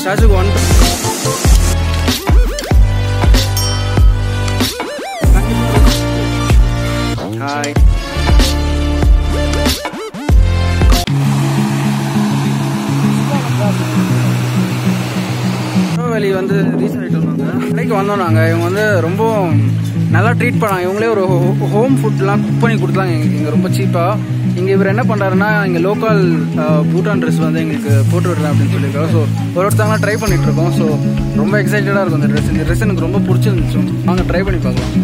ஸ்டாச்சுக்கு one hi Tirunelveli வந்து reach ஆகிட்டு வந்தாங்க கடைக்கு வந்தோம் நாங்கள் இவங்க வந்து ரொம்ப நல்லா ட்ரீட் பண்ணாங்க இவங்களே ஒரு ஹோம் ஃபுட்லாம் குக் பண்ணி கொடுத்தாங்க எங்களுக்கு இங்கே ரொம்ப சீப்பாக இங்கே இவர் என்ன பண்ணுறாருன்னா இங்கே லோக்கல் பூட்டான் ட்ரெஸ் வந்து எங்களுக்கு போட்டு விடுறேன் அப்படின்னு சொல்லியிருக்காரு ஸோ ஒரு ஒருத்தவங்களாம் ட்ரை பண்ணிட்டு இருக்கோம் ஸோ ரொம்ப எக்ஸைட்டடாக இருக்கும் இந்த ட்ரெஸ் இந்த ட்ரெஸ் எனக்கு ரொம்ப பிடிச்சிருந்துச்சு வாங்க ட்ரை பண்ணி பார்க்கலாம்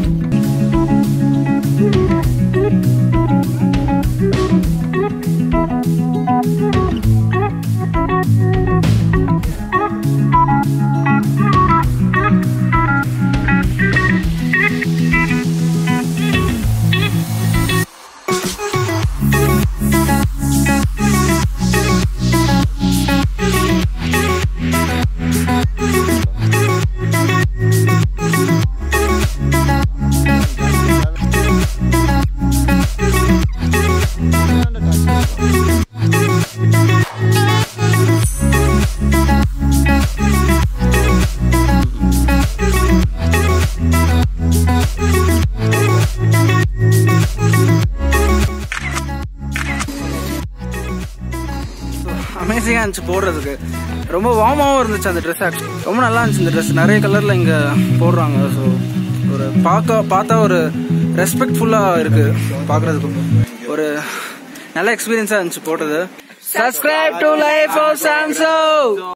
அமேசிங்காக இருந்துச்சு போடுறதுக்கு ரொம்ப வார்மாகவும் இருந்துச்சு அந்த ட்ரெஸ் ஆக்சுவலி ரொம்ப நல்லா இருந்துச்சு இந்த ட்ரெஸ் நிறைய கலரில் இங்கே போடுறாங்க ஸோ ஒரு பார்க்க பார்த்தா ஒரு ரெஸ்பெக்ட்ஃபுல்லாக இருக்கு பார்க்குறதுக்கு ஒரு நல்ல எக்ஸ்பீரியன்ஸாக இருந்துச்சு போட்டது சப்ஸ்கிரைப் டு லைஃப் ஆஃப் சாம்சோ